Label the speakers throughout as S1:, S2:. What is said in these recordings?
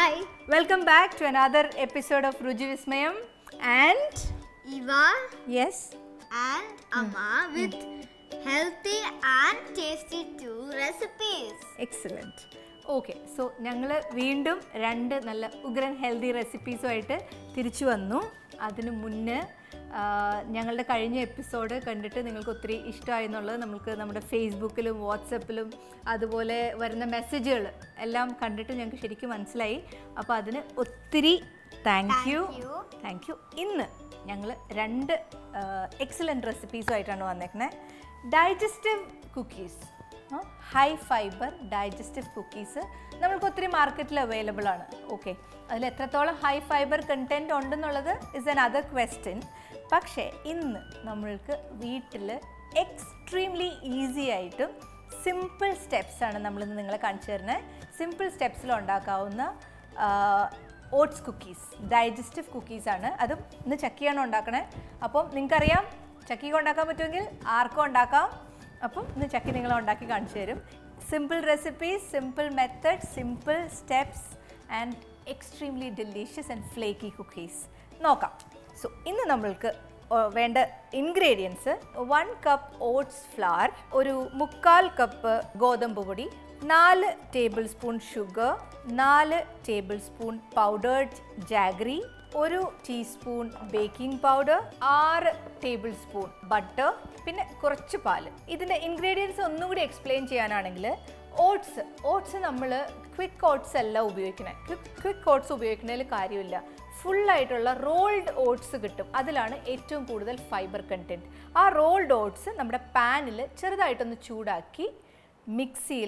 S1: Hi,
S2: Welcome back to another episode of Ruji Vismayam. And
S1: Eva
S2: yes,
S1: and Amma with healthy and tasty two recipes.
S2: Excellent okay so ഞങ്ങൾ വീണ്ടും രണ്ട് നല്ല ഉഗ്രൻ healthy റെസിപ്പീസുമായിട്ട് തിരിച്ചു വന്നു അതിനു മുന്നേ ആ, ഞങ്ങളുടെ കഴിഞ്ഞ എപ്പിസോഡ് കണ്ടിട്ട് നിങ്ങൾക്ക് ഒത്തിരി ഇഷ്ടമായി എന്നുള്ളത് നമുക്ക് നമ്മുടെ ഫേസ്ബുക്കിലും വാട്സപ്പിലും അതുപോലെ വരുന്ന മെസ്സേജുകൾ എല്ലാം കണ്ടിട്ട് ഞങ്ങൾക്ക് ശരിക്കും മനസ്സിലായി അപ്പോൾ അതിന് ഒത്തിരി thank you
S1: Thank you.
S2: Thank you ഇന്ന് ഞങ്ങൾ രണ്ട് എക്സലൻറ്റ് റെസിപ്പീസുമായിട്ടാണ് വന്നേക്കുന്നത് digestive cookies high fibre digestive cookies നമ്മൾക്ക് ഒത്തിരി മാർക്കറ്റിൽ അവൈലബിൾ ആണ് ഓക്കെ അതിൽ എത്രത്തോളം ഹൈ ഫൈബർ കണ്ടൻറ് ഉണ്ടെന്നുള്ളത് ഇസ് എൻ അതർ ക്വസ്റ്റ്യൻ പക്ഷേ ഇന്ന് നമ്മൾക്ക് വീട്ടിൽ എക്സ്ട്രീംലി ഈസി ആയിട്ടും സിമ്പിൾ സ്റ്റെപ്സാണ് നമ്മളിന്ന് നിങ്ങളെ കാണിച്ചു തരുന്നത് സിമ്പിൾ സ്റ്റെപ്സിൽ ഉണ്ടാക്കാവുന്ന ഓട്സ് കുക്കീസ് ഡൈജസ്റ്റീവ് കുക്കീസ് ആണ് അതും ഇന്ന് ചക്കിയാണ് ഉണ്ടാക്കണേ അപ്പം നിങ്ങൾക്കറിയാം ചക്കിക്ക് ഉണ്ടാക്കാൻ പറ്റുമെങ്കിൽ ആർക്കും ഉണ്ടാക്കാം അപ്പം ഇന്ന് ചക്കി നിങ്ങൾ ഉണ്ടാക്കി കാണിച്ചു തരും simple recipes simple method simple steps and extremely delicious and flaky cookies നോക്കാം സോ ഇന്ന് നമ്മൾക്ക് ഓ, വേണ്ട ingredients one cup oats flour ഒരു മുക്കാൽ കപ്പ് ഗോതമ്പ് പൊടി നാല് ടേബിൾ സ്പൂൺ ഷുഗർ നാല് ടേബിൾ സ്പൂൺ പൗഡേർഡ് ജാഗ്രി ഒരു ടീസ്പൂൺ ബേക്കിംഗ് പൗഡർ ആറ് ടേബിൾ സ്പൂൺ ബട്ടർ പിന്നെ കുറച്ച് പാല് ഇതിൻ്റെ ഇൻഗ്രീഡിയൻസ് ഒന്നുകൂടി എക്സ്പ്ലെയിൻ ചെയ്യാനാണെങ്കിൽ ഓട്സ് ഓട്സ് നമ്മൾ ക്വിക്ക് ഓട്സ് അല്ല ഉപയോഗിക്കുന്നത് ക്വിക്ക് ക്വിക്ക് ഓട്സ് ഉപയോഗിക്കുന്നതിൽ കാര്യമില്ല ഫുള്ളായിട്ടുള്ള റോൾഡ് ഓട്സ് കിട്ടും അതിലാണ് ഏറ്റവും കൂടുതൽ ഫൈബർ കണ്ടൻറ്റ് ആ റോൾഡ് ഓട്സ് നമ്മുടെ പാനിൽ ചെറുതായിട്ടൊന്ന് ചൂടാക്കി മിക്സിയിൽ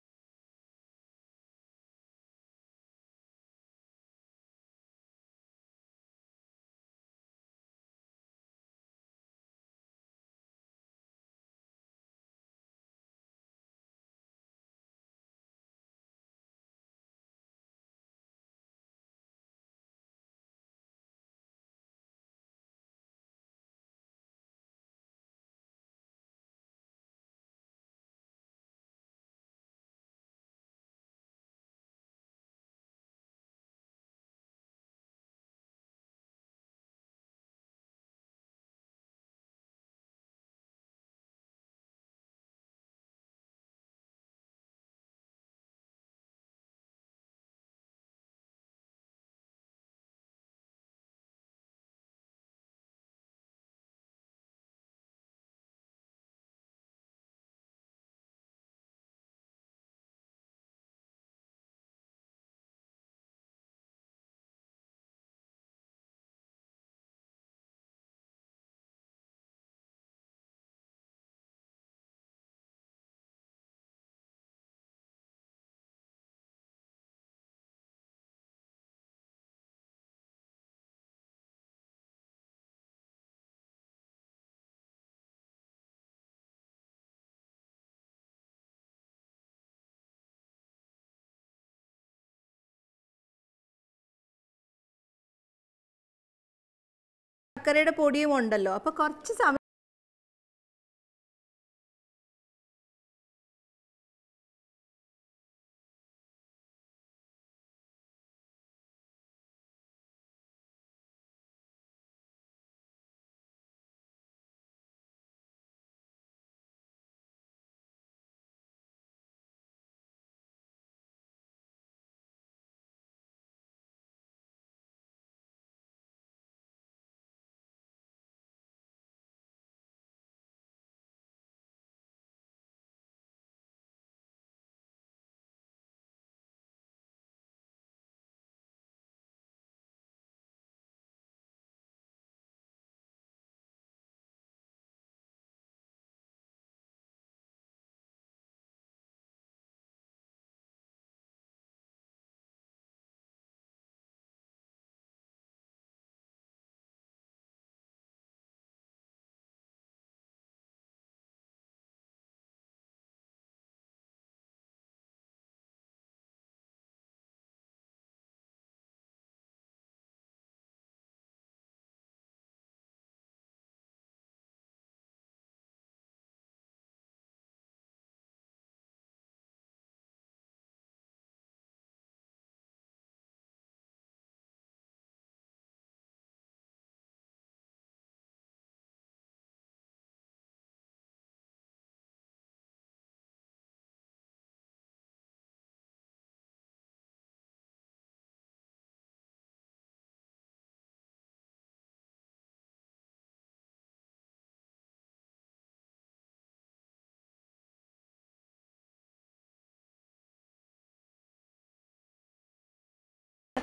S2: ശർക്കരയുടെ പൊടിയും ഉണ്ടല്ലോ അപ്പോൾ കുറച്ച് സമയം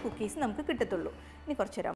S2: കുക്കീസ് നമുക്ക് കിട്ടത്തുള്ളൂ ഇനി കുറച്ച് തരാം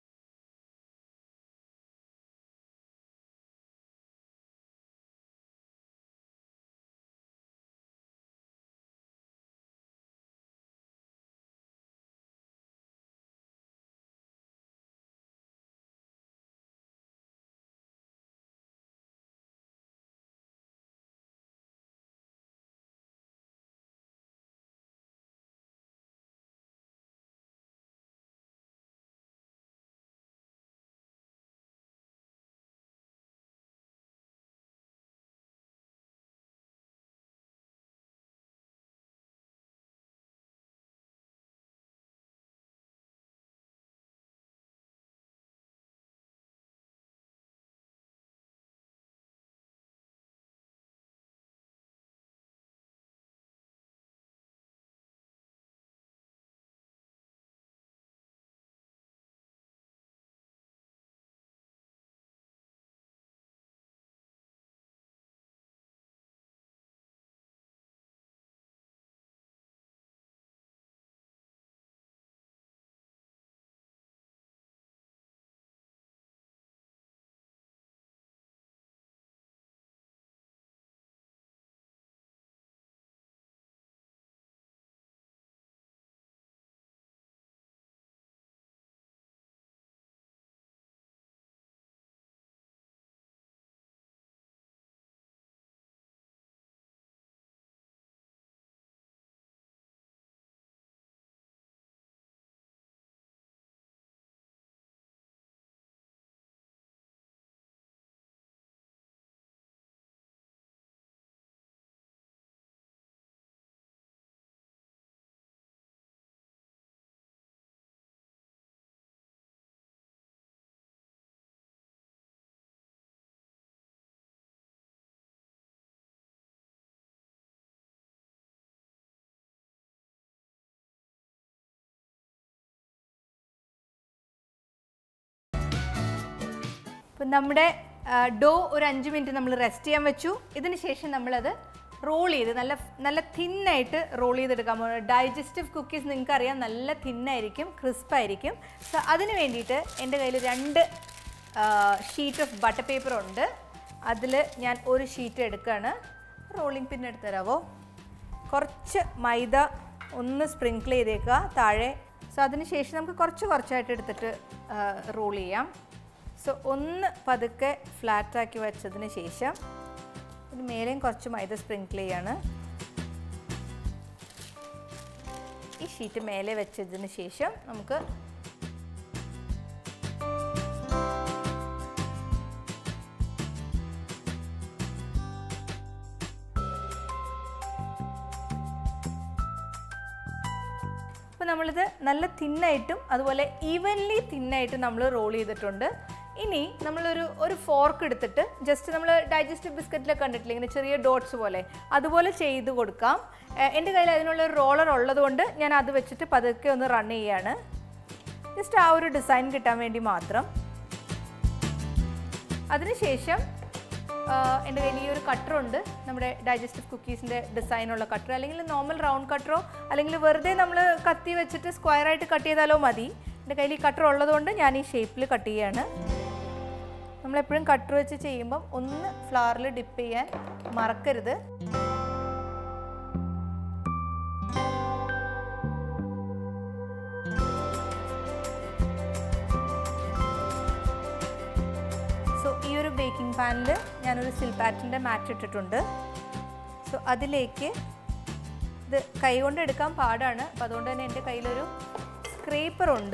S2: ഇപ്പം നമ്മുടെ ഡോ ഒരു അഞ്ച് മിനിറ്റ് നമ്മൾ റെസ്റ്റ് ചെയ്യാൻ വെച്ചു ഇതിന് ശേഷം നമ്മളത് റോൾ ചെയ്ത് നല്ല നല്ല തിന്നായിട്ട് റോൾ ചെയ്തെടുക്കാൻ പോകുന്നത് ഡൈജസ്റ്റീവ് കുക്കീസ് നിങ്ങൾക്ക് അറിയാം നല്ല തിന്നായിരിക്കും ക്രിസ്പായിരിക്കും സോ അതിന് വേണ്ടിയിട്ട് എൻ്റെ കയ്യിൽ രണ്ട് ഷീറ്റ് ഓഫ് ബട്ടർ പേപ്പർ ഉണ്ട് അതിൽ ഞാൻ ഒരു ഷീറ്റ് എടുക്കുകയാണ് റോളിംഗ് പിൻ എടുത്ത് തരാവോ കുറച്ച് മൈദ ഒന്ന് സ്പ്രിങ്കിൾ ചെയ്തേക്കുക താഴെ സോ അതിന് ശേഷം നമുക്ക് കുറച്ച് കുറച്ചായിട്ട് എടുത്തിട്ട് റോൾ ചെയ്യാം സോ ഒന്ന് പതുക്കെ ഫ്ലാറ്റാക്കി വെച്ചതിന് ശേഷം ഇതിന് മേലെയും കുറച്ച് മൈദ സ്പ്രിങ്കിൾ ചെയ്യാണ് ഈ ഷീറ്റ് മേലെ വെച്ചതിന് ശേഷം നമുക്ക് അപ്പോൾ നമ്മളിത് നല്ല തിന്നായിട്ടും അതുപോലെ ഈവൻലി തിന്നായിട്ടും നമ്മൾ റോൾ ചെയ്തിട്ടുണ്ട് ഇനി നമ്മളൊരു ഒരു ഫോർക്ക് എടുത്തിട്ട് ജസ്റ്റ് നമ്മൾ ഡൈജസ്റ്റീവ് ബിസ്ക്കറ്റിലൊക്കെ കണ്ടിട്ടില്ല ഇങ്ങനെ ചെറിയ ഡോട്ട്സ് പോലെ അതുപോലെ ചെയ്ത് കൊടുക്കാം ഏഹ് എൻ്റെ കയ്യിൽ അതിനുള്ള ഒരു റോളർ ഉള്ളതുകൊണ്ട് ഞാൻ അത് വെച്ചിട്ട് പതുക്കെ ഒന്ന് റൺ ചെയ്യാണ് ജസ്റ്റ് ആ ഒരു ഡിസൈൻ കിട്ടാൻ വേണ്ടി മാത്രം അതിനുശേഷം ആഹ് എൻ്റെ കയ്യിൽ ഈ ഒരു കട്ടറുണ്ട് നമ്മുടെ ഡൈജസ്റ്റീവ് കുക്കീസിൻ്റെ ഡിസൈനുള്ള കട്ടർ അല്ലെങ്കിൽ നോർമൽ റൗണ്ട് കട്ടറോ അല്ലെങ്കിൽ വെറുതെ നമ്മൾ കത്തി വെച്ചിട്ട് സ്ക്വയറായിട്ട് കട്ട് ചെയ്താലോ മതി എൻ്റെ കയ്യിൽ ഈ കട്ടർ ഉള്ളതുകൊണ്ട് ഞാൻ ഈ ഷേപ്പിൽ കട്ട് ചെയ്യാണ് നമ്മളെപ്പോഴും കട്ടർ വെച്ച് ചെയ്യുമ്പം ഒന്ന് ഫ്ലവറിൽ ഡിപ്പ് ചെയ്യാൻ മറക്കരുത് സോ ഈ ഒരു ബേക്കിംഗ് പാനിൽ ഞാനൊരു സിൽപാറ്റിൻ്റെ മാറ്റ് ഇട്ടിട്ടുണ്ട് സോ അതിലേക്ക് ഇത് കൈ കൊണ്ട് എടുക്കാൻ പാടാണ് അപ്പോൾ അതുകൊണ്ട് തന്നെ എൻ്റെ കയ്യിലൊരു സ്ക്രേപ്പർ ഉണ്ട്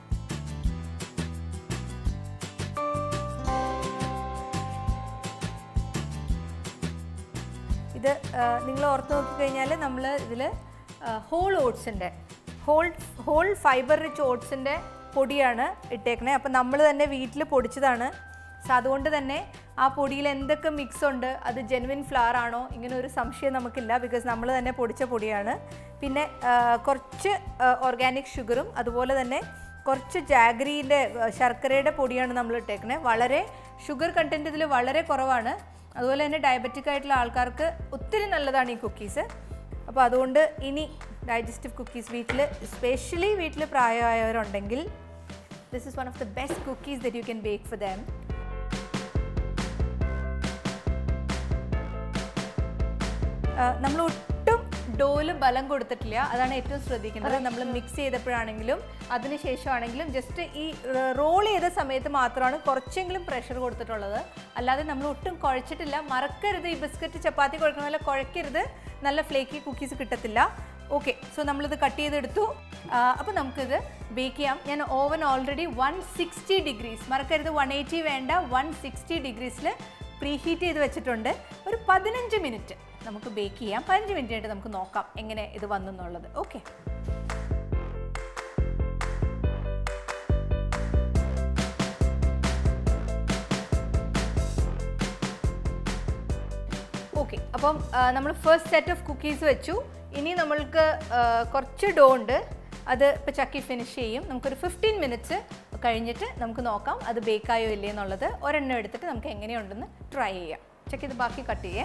S2: ഇത് നിങ്ങൾ ഓർത്ത് നോക്കിക്കഴിഞ്ഞാൽ നമ്മൾ ഇതിൽ ഹോൾ ഓട്സിൻ്റെ ഹോൾ ഹോൾ ഫൈബർ റിച്ച് ഓട്സിൻ്റെ പൊടിയാണ് ഇട്ടേക്കണേ അപ്പം നമ്മൾ തന്നെ വീട്ടിൽ പൊടിച്ചതാണ് സോ അതുകൊണ്ട് തന്നെ ആ പൊടിയിൽ എന്തൊക്കെ മിക്സ് ഉണ്ട് അത് ജെനുവിൻ ഫ്ലവർ ആണോ ഇങ്ങനെ ഒരു സംശയം നമുക്കില്ല ബിക്കോസ് നമ്മൾ തന്നെ പൊടിച്ച പൊടിയാണ് പിന്നെ ആ, കുറച്ച് ഓർഗാനിക് ഷുഗറും അതുപോലെ തന്നെ കുറച്ച് ജാഗ്രീൻ്റെ ശർക്കരയുടെ പൊടിയാണ് നമ്മൾ ഇട്ടേക്കണേ വളരെ ഷുഗർ കണ്ടൻറ്റ് ഇതിൽ വളരെ കുറവാണ് അതുപോലെ തന്നെ ഡയബറ്റിക് ആയിട്ടുള്ള ആൾക്കാർക്ക് ഒത്തിരി നല്ലതാണ് ഈ കുക്കീസ് അപ്പോൾ അതുകൊണ്ട് ഇനി ഡൈജസ്റ്റീവ് കുക്കീസ് വീട്ടിൽ സ്പെഷ്യലി വീട്ടിൽ പ്രായമായവരുണ്ടെങ്കിൽ this is one of the best cookies that you can bake for them നമ്മൾ ഒട്ടും ഡോല് ബലം കൊടുത്തിട്ടില്ല അതാണ് ഏറ്റവും ശ്രദ്ധിക്കേണ്ടത് നമ്മൾ മിക്സ് ചെയ്തപ്പോഴാണെങ്കിലും അതിനുശേഷമാണെങ്കിലും ജസ്റ്റ് ഈ റോൾ ചെയ്ത സമയത്ത് മാത്രമാണ് കുറച്ചെങ്കിലും പ്രഷർ കൊടുത്തിട്ടുള്ളത് അല്ലാതെ നമ്മൾ ഒട്ടും കുഴച്ചിട്ടില്ല മറക്കരുത് ഈ ബിസ്ക്കറ്റ് ചപ്പാത്തി കുഴക്കുന്ന പോലെ കുഴക്കരുത് നല്ല ഫ്ലേക്കി കുക്കീസ് കിട്ടത്തില്ല ഓക്കെ സോ നമ്മളിത് കട്ട് ചെയ്തെടുത്തു അപ്പോൾ നമുക്കിത് ബേക്ക് ചെയ്യാം ഞാൻ oven already one sixty degrees മറക്കരുത് വൺ എയ്റ്റി വേണ്ട വൺ സിക്സ്റ്റി ഡിഗ്രീസിൽ പ്രീ ഹീറ്റ് ചെയ്ത് വെച്ചിട്ടുണ്ട് ഒരു പതിനഞ്ച് മിനിറ്റ് നമുക്ക് ബേക്ക് ചെയ്യാം പതിനഞ്ച് മിനിറ്റ് ആയിട്ട് നമുക്ക് നോക്കാം എങ്ങനെ ഇത് വന്നു എന്നുള്ളത് ഓക്കെ ഓക്കെ അപ്പം നമ്മൾ ഫസ്റ്റ് സെറ്റ് ഓഫ് കുക്കീസ് വെച്ചു ഇനി നമ്മൾക്ക് ആ, കുറച്ച് ഡോ ഉണ്ട് അത് ഇപ്പോൾ ചക്കി ഫിനിഷ് ചെയ്യും നമുക്കൊരു ഫിഫ്റ്റീൻ മിനിറ്റ്സ് കഴിഞ്ഞിട്ട് നമുക്ക് നോക്കാം അത് ബേക്കായോ ഇല്ലേ എന്നുള്ളത് ഒരെണ്ണം എടുത്തിട്ട് നമുക്ക് എങ്ങനെയുണ്ടെന്ന് ട്രൈ ചെയ്യാം ചക്കി ഇത് ബാക്കി കട്ട് ചെയ്യേ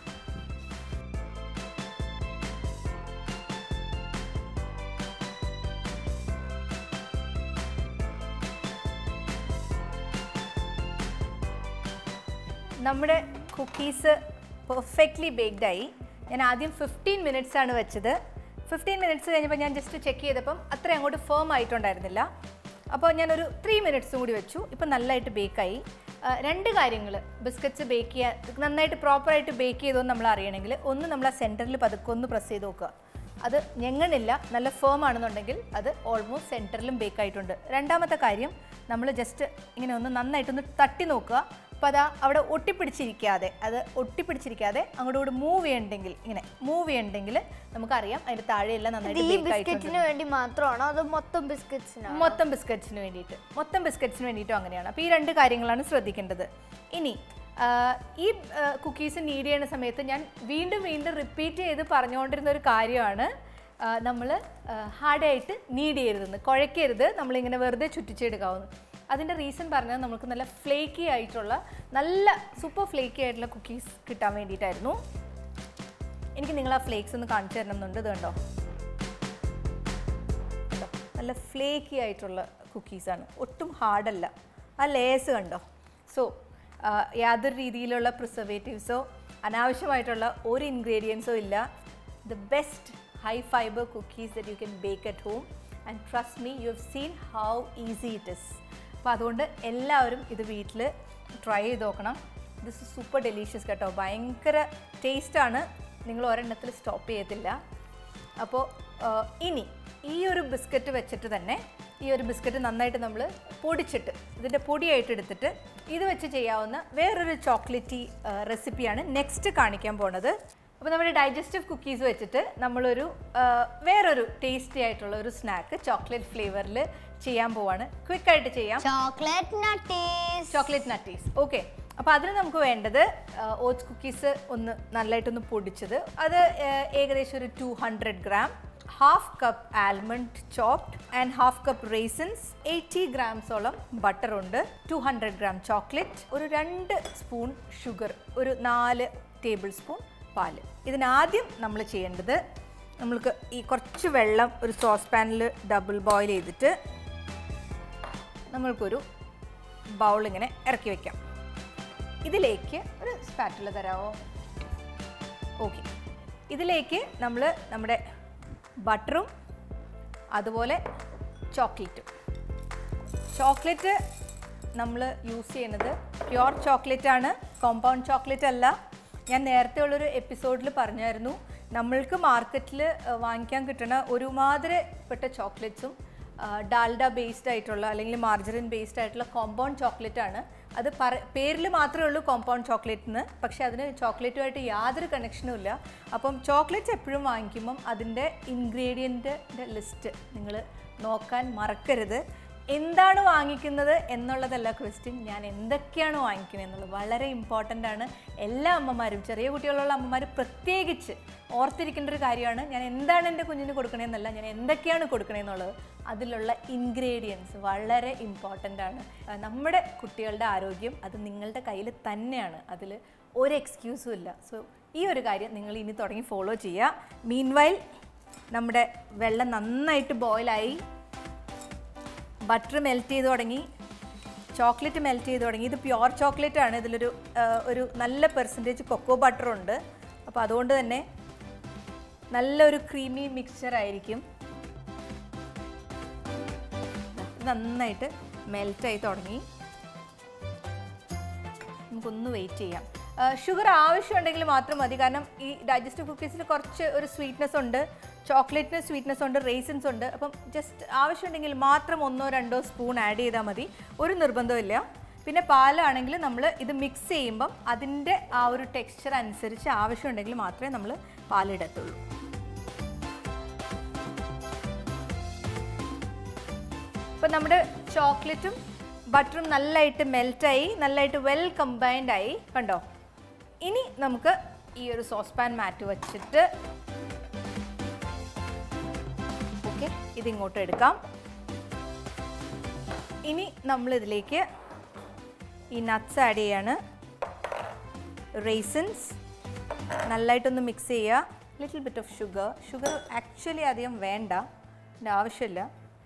S2: നമ്മുടെ കുക്കീസ് പെർഫെക്റ്റ്ലി ബേക്ക്ഡ് ആയി ഞാൻ ആദ്യം ഫിഫ്റ്റീൻ മിനിറ്റ്സ് ആണ് വെച്ചത് ഫിഫ്റ്റീൻ മിനിറ്റ്സ് കഴിഞ്ഞപ്പോൾ ഞാൻ ജസ്റ്റ് ചെക്ക് ചെയ്തപ്പം അത്ര അങ്ങോട്ട് ഫേം ആയിട്ടുണ്ടായിരുന്നില്ല അപ്പോൾ ഞാനൊരു ത്രീ മിനിറ്റ്സും കൂടി വെച്ചു ഇപ്പം നല്ലതായിട്ട് ബേക്കായി രണ്ട് കാര്യങ്ങൾ ബിസ്ക്കറ്റ്സ് ബേക്ക് ചെയ്യാൻ നന്നായിട്ട് പ്രോപ്പറായിട്ട് ബേക്ക് ചെയ്തോന്ന് നമ്മൾ അറിയണമെങ്കിൽ ഒന്ന് നമ്മൾ ആ സെൻറ്ററിൽ പതുക്കെ ഒന്ന് പ്രസ് ചെയ്ത് നോക്കുക അത് ഞെങ്ങണില്ല നല്ല ഫേം ആണെന്നുണ്ടെങ്കിൽ അത് ഓൾമോസ്റ്റ് സെൻറ്ററിലും ബേക്ക് ആയിട്ടുണ്ട് രണ്ടാമത്തെ കാര്യം നമ്മൾ ജസ്റ്റ് ഇങ്ങനെ ഒന്ന് നന്നായിട്ടൊന്ന് തട്ടി നോക്കുക അപ്പോൾ അതാ അവിടെ ഒട്ടിപ്പിടിച്ചിരിക്കാതെ അത് ഒട്ടിപ്പിടിച്ചിരിക്കാതെ അങ്ങോട്ട് കൂടെ മൂവ് ചെയ്യണ്ടെങ്കിൽ ഇങ്ങനെ മൂവ് ചെയ്യണ്ടെങ്കിൽ നമുക്കറിയാം അതിൻ്റെ താഴെയെല്ലാം നന്നായിട്ട്
S1: ഈ
S2: ബേക്ക് ആയിട്ടുണ്ട്
S1: ബിസ്ക്കറ്റിന് വേണ്ടി മാത്രമാണോ അതോ മൊത്തം ബിസ്ക്കറ്റ്സിനാണോ
S2: മൊത്തം ബിസ്ക്കറ്റ്സിന് വേണ്ടിയിട്ട് മൊത്തം ബിസ്ക്കറ്റ്സിന് വേണ്ടിയിട്ടും അങ്ങനെയാണ് അപ്പോൾ ഈ രണ്ട് കാര്യങ്ങളാണ് ശ്രദ്ധിക്കേണ്ടത് ഇനി ആ, ഈ കുക്കീസ് നീഡ് ചെയ്യുന്ന സമയത്ത് ഞാൻ വീണ്ടും വീണ്ടും റിപ്പീറ്റ് ചെയ്ത് പറഞ്ഞുകൊണ്ടിരുന്ന ഒരു കാര്യമാണ് നമ്മൾ ഹാർഡായിട്ട് നീഡ് ചെയ്യരുതെന്ന് കുഴക്കരുത് നമ്മളിങ്ങനെ വെറുതെ ചുറ്റിച്ചെടുക്കാവുന്നു അതിൻ്റെ റീസൺ പറഞ്ഞാൽ നമുക്ക് നല്ല ഫ്ലേക്കി ആയിട്ടുള്ള നല്ല സൂപ്പർ ഫ്ലേക്കി ആയിട്ടുള്ള കുക്കീസ് കിട്ടാൻ വേണ്ടിയിട്ടായിരുന്നു എനിക്ക് നിങ്ങൾ ആ ഫ്ലേക്സ് ഒന്ന് കാണിച്ചു തരണം എന്നുണ്ട് ഇത് കണ്ടോ കണ്ടോ നല്ല ഫ്ലേക്കി ആയിട്ടുള്ള കുക്കീസാണ് ഒട്ടും ഹാർഡല്ല ആ ലേസ് കണ്ടോ സോ യാതൊരു രീതിയിലുള്ള പ്രിസർവേറ്റീവ്സോ അനാവശ്യമായിട്ടുള്ള ഒരു ഇൻഗ്രീഡിയൻസോ ഇല്ല the best high fibre cookies that you can bake at home and trust me you have seen how easy it is അപ്പോൾ അതുകൊണ്ട് എല്ലാവരും ഇത് വീട്ടിൽ ട്രൈ ചെയ്ത് നോക്കണം ദിസ് സൂപ്പർ ഡെലീഷ്യസ് കേട്ടോ ഭയങ്കര ടേസ്റ്റാണ് നിങ്ങൾ ഒരെണ്ണത്തിൽ സ്റ്റോപ്പ് ചെയ്യത്തില്ല അപ്പോൾ ഇനി ഈ ഒരു ബിസ്ക്കറ്റ് വെച്ചിട്ട് തന്നെ ഈ ഒരു ബിസ്ക്കറ്റ് നന്നായിട്ട് നമ്മൾ പൊടിച്ചിട്ട് ഇതിൻ്റെ പൊടിയായിട്ട് എടുത്തിട്ട് ഇത് വെച്ച് ചെയ്യാവുന്ന വേറൊരു ചോക്ലേറ്റി റെസിപ്പിയാണ് നെക്സ്റ്റ് കാണിക്കാൻ പോണത് അപ്പോൾ നമ്മുടെ ഡൈജസ്റ്റീവ് കുക്കീസ് വെച്ചിട്ട് നമ്മളൊരു ആ, വേറൊരു ടേസ്റ്റി ആയിട്ടുള്ള ഒരു സ്നാക്ക് ചോക്ലേറ്റ് ഫ്ലേവറിൽ ചെയ്യാൻ പോവാണ് ക്വിക്കായിട്ട് ചെയ്യാം
S1: chocolate nutties
S2: chocolate nutties okay അപ്പോൾ അതിന് നമുക്ക് വേണ്ടത് ഓട്സ് കുക്കീസ് ഒന്ന് നല്ലതായിട്ടൊന്ന് പൊടിച്ചത് അത് ആ, ഏകദേശം ഒരു two hundred gram half cup almond chopped and half cup raisins eighty ഗ്രാംസോളം ബട്ടർ ഉണ്ട് ടു ഹൺഡ്രഡ് ഗ്രാം ചോക്ലേറ്റ് ഒരു രണ്ട് സ്പൂൺ ഷുഗർ ഒരു നാല് ടേബിൾ സ്പൂൺ പാല് ഇതിനാദ്യം നമ്മൾ ചെയ്യേണ്ടത് നമ്മൾക്ക് ഈ കുറച്ച് വെള്ളം ഒരു സോസ് പാനിൽ ഡബിൾ ബോയിൽ ചെയ്തിട്ട് നമ്മൾക്കൊരു ബൗൾ ഇങ്ങനെ ഇറക്കി വെക്കാം ഇതിലേക്ക് ഒരു സ്പാറ്റുല തരാമോ ഓക്കെ ഇതിലേക്ക് നമ്മൾ നമ്മുടെ ബട്ടറും അതുപോലെ ചോക്ലേറ്റും ചോക്ലേറ്റ് നമ്മൾ യൂസ് ചെയ്യുന്നത് പ്യുവർ ചോക്ലേറ്റ് ആണ് കോമ്പൗണ്ട് ചോക്ലേറ്റ് അല്ല ഞാൻ നേരത്തെ ഉള്ളൊരു എപ്പിസോഡിൽ പറഞ്ഞായിരുന്നു നമ്മൾക്ക് മാർക്കറ്റിൽ വാങ്ങിക്കാൻ കിട്ടുന്ന ഒരുമാതിരിപ്പെട്ട ചോക്ലേറ്റ്സും ഡാൽഡ ബേസ്ഡ് ആയിട്ടുള്ള അല്ലെങ്കിൽ മാർജറിൻ ബേസ്ഡ് ആയിട്ടുള്ള കോമ്പൗണ്ട് ചോക്ലേറ്റ് ആണ് അത് പറ പേരിൽ മാത്രമേ ഉള്ളൂ കോമ്പൗണ്ട് ചോക്ലേറ്റിന് പക്ഷേ അതിന് ചോക്ലേറ്റുമായിട്ട് യാതൊരു കണക്ഷനും ഇല്ല അപ്പം ചോക്ലേറ്റ്സ് എപ്പോഴും വാങ്ങിക്കുമ്പം അതിൻ്റെ ഇൻഗ്രീഡിയൻറ്റിൻ്റെ ലിസ്റ്റ് നിങ്ങൾ നോക്കാൻ മറക്കരുത് എന്താണ് വാങ്ങിക്കുന്നത് എന്നുള്ളതല്ല ക്വസ്റ്റ്യൻ ഞാൻ എന്തൊക്കെയാണ് വാങ്ങിക്കുന്നത് എന്നുള്ളത് വളരെ ഇമ്പോർട്ടൻ്റ് ആണ് എല്ലാ അമ്മമാരും ചെറിയ കുട്ടികളുള്ള അമ്മമാർ പ്രത്യേകിച്ച് ഓർത്തിരിക്കേണ്ട ഒരു കാര്യമാണ് ഞാൻ എന്താണ് എൻ്റെ കുഞ്ഞിന് കൊടുക്കണമെന്നല്ല ഞാൻ എന്തൊക്കെയാണ് കൊടുക്കണമെന്നുള്ളത് അതിലുള്ള ഇൻഗ്രീഡിയൻസ് വളരെ ഇമ്പോർട്ടൻ്റ് ആണ് ആ, നമ്മുടെ കുട്ടികളുടെ ആരോഗ്യം അത് നിങ്ങളുടെ കയ്യിൽ തന്നെയാണ് അതിൽ ഒരു എക്സ്ക്യൂസും ഇല്ല സോ ഈ ഒരു കാര്യം നിങ്ങൾ ഇനി തുടങ്ങി ഫോളോ ചെയ്യുക മീൻവൈൽ നമ്മുടെ വെള്ളം നന്നായിട്ട് ബോയിലായി ബട്ടർ മെൽറ്റ് ചെയ്ത് തുടങ്ങി ചോക്ലേറ്റ് മെൽറ്റ് ചെയ്ത് തുടങ്ങി ഇത് പ്യുവർ ചോക്ലേറ്റ് ആണ് ഇതിലൊരു ആ, ഒരു നല്ല പെർസെൻറ്റേജ് കൊക്കോ ബട്ടർ ഉണ്ട് അപ്പോൾ അതുകൊണ്ട് തന്നെ നല്ലൊരു ക്രീമി മിക്സ്ചർ ആയിരിക്കും നന്നായിട്ട് മെൽറ്റായി തുടങ്ങി നമുക്കൊന്ന് വെയിറ്റ് ചെയ്യാം ഷുഗർ ആവശ്യമുണ്ടെങ്കിൽ മാത്രം മതി കാരണം ഈ ഡൈജസ്റ്റീവ് കുക്കീസിൽ കുറച്ച് ഒരു സ്വീറ്റ്നെസ് ഉണ്ട് ചോക്ലേറ്റിന് സ്വീറ്റ്നെസ് ഉണ്ട് റേസിൻസ് ഉണ്ട് അപ്പം ജസ്റ്റ് ആവശ്യമുണ്ടെങ്കിൽ മാത്രം ഒന്നോ രണ്ടോ സ്പൂൺ ആഡ് ചെയ്താൽ മതി ഒരു നിർബന്ധമില്ല പിന്നെ പാലാണെങ്കിൽ നമ്മൾ ഇത് മിക്സ് ചെയ്യുമ്പം അതിൻ്റെ ആ ഒരു ടെക്സ്ചർ അനുസരിച്ച് ആവശ്യമുണ്ടെങ്കിൽ മാത്രമേ നമ്മൾ പാലിടത്തുള്ളൂ ഇപ്പം നമ്മുടെ ചോക്ലേറ്റും ബട്ടറും നല്ലതായിട്ട് മെൽറ്റായി നല്ലതായിട്ട് വെൽ കമ്പൈൻഡ് ആയി കണ്ടോ ഇനി നമുക്ക് ഈ ഒരു സോസ് പാൻ മാറ്റി വച്ചിട്ട് ഓക്കെ ഇതിങ്ങോട്ട് എടുക്കാം ഇനി നമ്മൾ ഇതിലേക്ക് ഈ നട്ട്സ് ആഡ് ചെയ്യാണ് റേസിൻസ് നല്ലതായിട്ടൊന്ന് മിക്സ് ചെയ്യുക little bit of sugar sugar actually അധികം വേണ്ട ഇതിൻ്റെ ആവശ്യമില്ല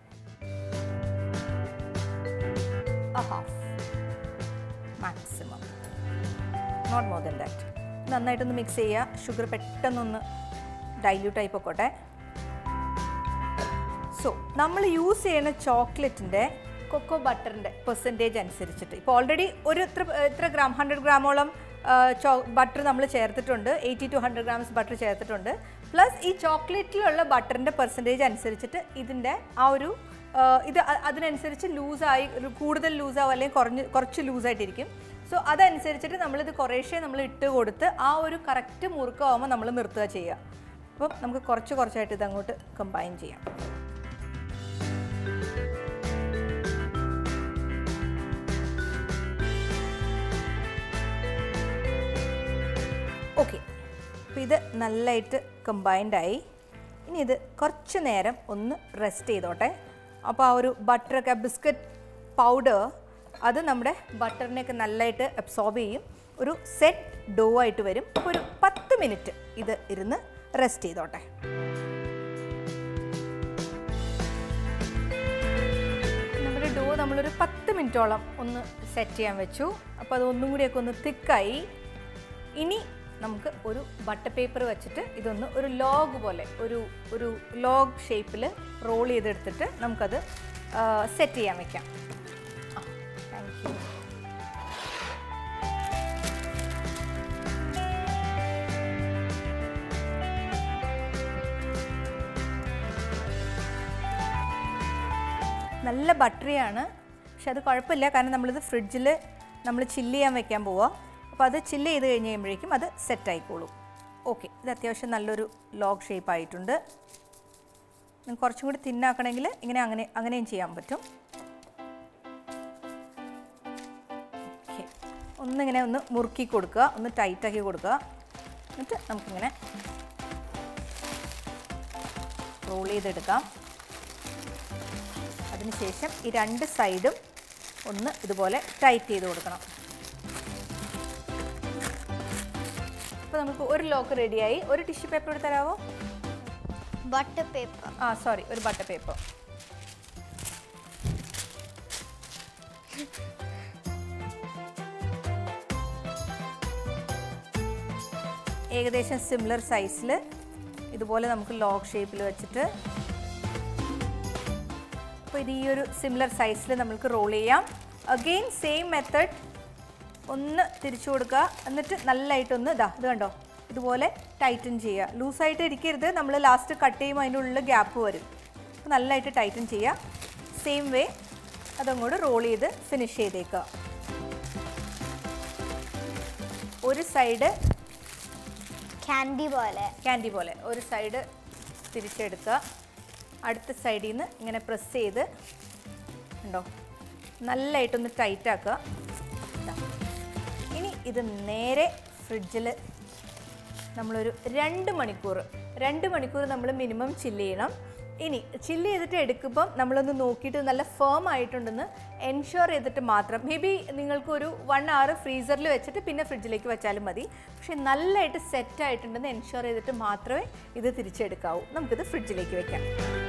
S2: a half maximum not more than that നന്നായിട്ടൊന്ന് മിക്സ് ചെയ്യുക ഷുഗർ പെട്ടെന്നൊന്ന് ഡൈല്യൂട്ട് ആയി പൊക്കോട്ടെ സോ നമ്മൾ യൂസ് ചെയ്യുന്ന ചോക്ലേറ്റിൻ്റെ കൊക്കോ ബട്ടറിൻ്റെ പെർസെൻറ്റേജ് അനുസരിച്ചിട്ട് ഇപ്പോൾ ഓൾറെഡി ഒരു എത്ര എത്ര ഗ്രാം ഹൺഡ്രഡ് ഗ്രാമോളം ബട്ടർ നമ്മൾ ചേർത്തിട്ടുണ്ട് eighty two hundred grams butter ചേർത്തിട്ടുണ്ട് പ്ലസ് ഈ ചോക്ലേറ്റിലുള്ള ബട്ടറിൻ്റെ പെർസെൻറ്റേജ് അനുസരിച്ചിട്ട് ഇതിൻ്റെ ആ ഒരു ആ, ഇത് അ- അതിനനുസരിച്ച് ലൂസായി കൂടുതൽ ലൂസാവും അല്ലെങ്കിൽ കുറഞ്ഞ് കുറച്ച് ലൂസായിട്ടിരിക്കും സോ അതനുസരിച്ചിട്ട് നമ്മളിത് കുറേശ്ശേ നമ്മൾ ഇട്ട് കൊടുത്ത് ആ ഒരു കറക്റ്റ് മുറുക്കമാകുമ്പോൾ നമ്മൾ നിർത്തുക ചെയ്യുക അപ്പം നമുക്ക് കുറച്ച് കുറച്ചായിട്ട് ഇത് അങ്ങോട്ട് കമ്പൈൻ ചെയ്യാം ഓക്കെ അപ്പോൾ ഇത് നല്ലതായിട്ട് കമ്പൈൻഡ് ആയി ഇനി ഇത് കുറച്ച് നേരം ഒന്ന് റെസ്റ്റ് ചെയ്തോട്ടെ അപ്പോൾ ആ ഒരു ബട്ടറൊക്കെ ബിസ്ക്കറ്റ് പൗഡർ അത് നമ്മുടെ ബട്ടറിനെയൊക്കെ നല്ലതായിട്ട് അബ്സോർബ് ചെയ്യും ഒരു സെറ്റ് ഡോ ആയിട്ട് വരും അപ്പോൾ ഒരു പത്ത് മിനിറ്റ് ഇത് ഇരുന്ന് റെസ്റ്റ് ചെയ്തോട്ടെ നമ്മുടെ ഡോ നമ്മളൊരു പത്ത് മിനിറ്റോളം ഒന്ന് സെറ്റ് ചെയ്യാൻ വെച്ചു അപ്പോൾ അത് ഒന്നും കൂടിയൊക്കെ ഒന്ന് തിക്കായി ഇനി നമുക്ക് ഒരു ബട്ടർ പേപ്പർ വെച്ചിട്ട് ഇതൊന്ന് ഒരു ലോഗ് പോലെ ഒരു ഒരു ലോഗ് ഷേപ്പിൽ റോൾ ചെയ്തെടുത്തിട്ട് നമുക്കത് സെറ്റ് ചെയ്യാൻ വെക്കാം ആ താങ്ക് യു നല്ല ബട്ടറിയാണ് പക്ഷെ അത് കുഴപ്പമില്ല കാരണം നമ്മളിത് ഫ്രിഡ്ജിൽ നമ്മൾ ചില്ല് ചെയ്യാൻ വെക്കാൻ പോവുക അപ്പോൾ അത് ചില്ല് ചെയ്ത് കഴിഞ്ഞ് കഴിയുമ്പോഴേക്കും അത് സെറ്റ് ആയിക്കോളും ഓക്കെ ഇത് അത്യാവശ്യം നല്ലൊരു ലോഗ് ഷേപ്പ് ആയിട്ടുണ്ട് നിങ്ങൾക്ക് കുറച്ചും കൂടി തിന്നാക്കണമെങ്കിൽ ഇങ്ങനെ അങ്ങനെ അങ്ങനെയും ചെയ്യാൻ പറ്റും ഓക്കെ ഒന്നിങ്ങനെ ഒന്ന് മുറുക്കി കൊടുക്കുക ഒന്ന് ടൈറ്റാക്കി കൊടുക്കുക എന്നിട്ട് നമുക്കിങ്ങനെ റോൾ ചെയ്തെടുക്കാം അതിനുശേഷം ഈ രണ്ട് സൈഡും ഒന്ന് ഇതുപോലെ ടൈറ്റ് ചെയ്ത് കൊടുക്കണം അപ്പോൾ നമുക്ക് ഒരു ലോക്ക് റെഡിയായി ഒരു ടിഷ്യൂ പേപ്പർ എടുത്ത് തരാമോ
S1: ബട്ടർ പേപ്പർ
S2: ആ സോറി ഒരു ബട്ടർ പേപ്പർ ഏകദേശം സിമിലർ സൈസിൽ ഇതുപോലെ നമുക്ക് ലോഗ് ഷേപ്പിൽ വെച്ചിട്ട് അപ്പോൾ ഇത് ഈ ഒരു സിമിലർ സൈസിൽ നമുക്ക് റോൾ ചെയ്യാം അഗെയിൻ സെയിം മെത്തേഡ് ഒന്ന് തിരിച്ചു കൊടുക്കുക എന്നിട്ട് നല്ലതായിട്ടൊന്ന് ഇതാ ഇത് കണ്ടോ ഇതുപോലെ ടൈറ്റൻ ചെയ്യുക ലൂസായിട്ട് ഇരിക്കരുത് നമ്മൾ ലാസ്റ്റ് കട്ട് ചെയ്യുമ്പോൾ അതിൻ്റെ ഉള്ളിൽ ഗ്യാപ്പ് വരും അപ്പോൾ നല്ലതായിട്ട് ടൈറ്റൻ ചെയ്യുക സെയിം വേ അതങ്ങോട്ട് റോൾ ചെയ്ത് ഫിനിഷ് ചെയ്തേക്കുക ഒരു സൈഡ്
S1: ക്യാൻഡി പോലെ
S2: ക്യാൻഡി പോലെ ഒരു സൈഡ് തിരിച്ചെടുക്കുക അടുത്ത സൈഡിൽ നിന്ന് ഇങ്ങനെ പ്രസ് ചെയ്ത് ഉണ്ടോ നല്ലതായിട്ടൊന്ന് ടൈറ്റ് ആക്കുക ഇതാ. ഇനി ഇത് നേരെ ഫ്രിഡ്ജിൽ നമ്മളൊരു രണ്ട് മണിക്കൂർ രണ്ട് മണിക്കൂർ നമ്മൾ മിനിമം ചില്ല് ചെയ്യണം ഇനി ചില്ല് ചെയ്തിട്ട് എടുക്കുമ്പം നമ്മളൊന്ന് നോക്കിയിട്ട് നല്ല ഫേം ആയിട്ടുണ്ടെന്ന് എൻഷുർ ചെയ്തിട്ട് മാത്രം മേ ബി നിങ്ങൾക്കൊരു വൺ അവർ ഫ്രീസറിൽ വെച്ചിട്ട് പിന്നെ ഫ്രിഡ്ജിലേക്ക് വെച്ചാലും മതി പക്ഷേ നല്ലതായിട്ട് സെറ്റ് ആയിട്ടുണ്ടെന്ന് എൻഷുർ ചെയ്തിട്ട് മാത്രമേ ഇത് തിരിച്ചെടുക്കാവൂ നമുക്കിത് ഫ്രിഡ്ജിലേക്ക് വെക്കാം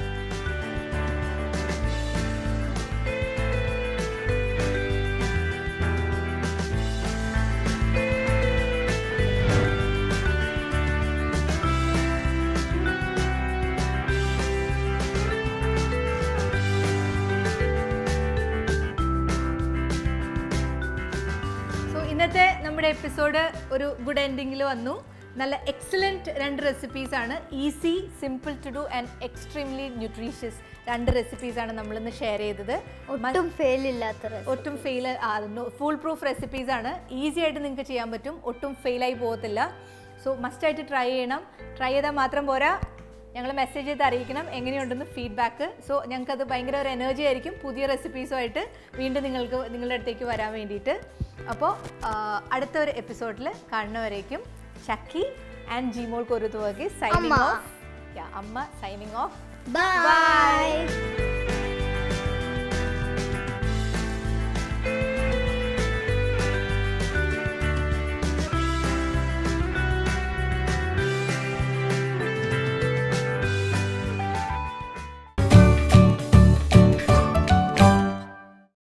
S2: സോ ഇന്നത്തെ നമ്മുടെ എപ്പിസോഡ് ഒരു ഗുഡ് എൻഡിങ്ങിൽ വന്നു നല്ല എക്സലൻറ്റ് രണ്ട് റെസിപ്പീസ് ആണ് easy simple to do and extremely nutritious രണ്ട് റെസിപ്പീസ് ആണ് നമ്മളിന്ന് ഷെയർ ചെയ്തത്
S1: ഒട്ടും ഫെയിൽ ഇല്ലാത്ത recipe.
S2: ഒട്ടും ഫെയിൽ ഫുൾ പ്രൂഫ് റെസിപ്പീസ് ആണ് ഈസി ആയിട്ട് നിങ്ങൾക്ക് ചെയ്യാൻ പറ്റും ഒട്ടും ഫെയിലായി പോകത്തില്ല സോ മസ്റ്റായിട്ട് ട്രൈ ചെയ്യണം ട്രൈ ചെയ്താൽ മാത്രം പോരാ ഞങ്ങൾ മെസ്സേജ് ചെയ്ത് അറിയിക്കണം എങ്ങനെയുണ്ടെന്ന് ഫീഡ്ബാക്ക് സോ ഞങ്ങൾക്കത് ഭയങ്കര ഒരു എനർജി ആയിരിക്കും പുതിയ റെസിപ്പീസുമായിട്ട് വീണ്ടും നിങ്ങൾക്ക് നിങ്ങളുടെ അടുത്തേക്ക് വരാൻ വേണ്ടിയിട്ട് അപ്പോൾ അടുത്ത ഒരു എപ്പിസോഡിൽ കാണുന്നവരേക്കും ഷക്കി ആൻഡ് ജിമോൾ കൊരുത്തുവകി സൈനിങ്
S1: അമ്മ.
S2: ഓഫ് അമ്മ സൈനിങ് ഓഫ്
S1: Bye.